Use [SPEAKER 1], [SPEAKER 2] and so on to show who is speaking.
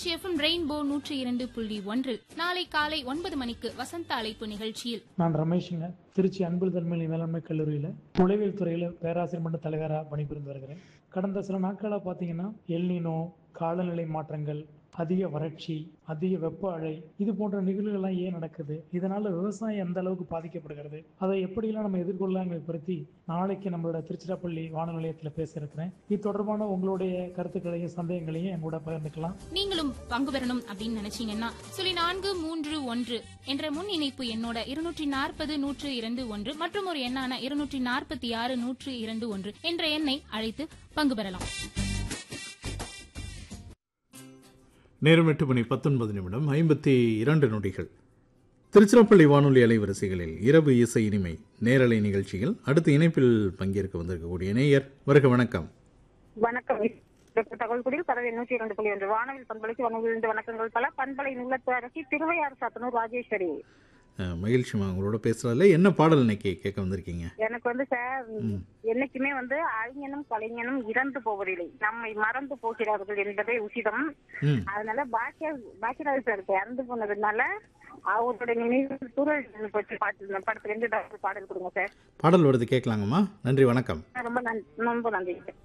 [SPEAKER 1] Trichy FM rainbow நூற்றி இரண்டு புள்ளி ஒன்றில் நாளை காலை ஒன்பது மணிக்கு வசந்த அழைப்பு நிகழ்ச்சியில்
[SPEAKER 2] நான் ரமேஷுங்க திருச்சி அன்பு தன்மையில மேலாண்மை கல்லூரியில் உளவியல் துறையில் பேராசிரியர் மன்ற தலைவராக பணிபுரிந்து வருகிறேன் கடந்த சில நாட்களாக பார்த்தீங்கன்னா எல்னினோ காலநிலை மாற்றங்கள் அதிக வறட்சி அதிக வெப்ப அலை இது போன்ற நிகழ்வுகள்லாம் ஏன் நடக்குது இதனால விவசாயம் எந்த அளவுக்கு பாதிக்கப்படுகிறது அதை எப்படியெல்லாம் நம்ம எதிர்கொள்ளலாங்கிறத பற்றி நாளைக்கு நம்மளோட திருச்சிராப்பள்ளி வானொலி நிலையத்தில் பேச இருக்கிறேன் இது தொடர்பான உங்களுடைய கருத்துக்களையும் சந்தேகங்களையும் என் கூட பகிர்ந்துக்கலாம்
[SPEAKER 1] நீங்களும் பங்கு பெறணும் அப்படின்னு நினைச்சீங்கன்னா சொல்லி நான்கு மூன்று ஒன்று என்ற முன் இணைப்பு எண்ணோட இருநூற்றி நாற்பது நூற்று இரண்டு ஒன்று மற்றும் ஒரு எண்ணான இருநூற்றி நாற்பத்தி ஆறு நூற்று இரண்டு ஒன்று என்ற எண்ணை அழைத்து பங்கு பெறலாம்
[SPEAKER 3] நேரம் எட்டு மணி பத்தொன்பது நிமிடம் ஐம்பத்தி இரண்டு நொடிகள் திருச்சிராப்பள்ளி வானொலி அலைவரிசைகளில் இரவு இசை இனிமை நேரலை நிகழ்ச்சியில் அடுத்த இணைப்பில் பங்கேற்க வந்திருக்கக்கூடிய நேயர் வருக வணக்கம்
[SPEAKER 4] வணக்கம் டாக்டர் தகவல்குடியில் பறவை நூற்றி இரண்டு புள்ளி ஒன்று வானவில் பண்பலைக்கு வணங்குகின்ற வணக்கங்கள் பல பண்பலை நுள்ளத்து அரசி திருவையாறு சாத்தனூர் ராஜேஸ்வரி
[SPEAKER 3] அஹ், மகிழ்ச்சிமா உங்களோட பேசுறதுல என்ன பாடல் இன்னைக்கு கேட்க வந்திருக்கீங்க
[SPEAKER 4] எனக்கு வந்து சார் என்னைக்குமே வந்து அறிஞனும் கலைஞனும் இறந்து போவதில்லை நம்மை மறந்து போகிறார்கள் என்பதே உசிதம்
[SPEAKER 3] ம்
[SPEAKER 4] அதனால பாக்கிய பாக்கியராஜ் சார் இப்ப இறந்து போனதுனால அவருடைய நினைவு சூழல் பற்றி பாட்டு படத்துல இருந்து டாக்டர் பாடல் கொடுங்க சார்
[SPEAKER 3] பாடல் வருது கேட்கலாங்கம்மா நன்றி வணக்கம்
[SPEAKER 4] ரொம்ப நன்றி ரொம்ப நன்றி சார்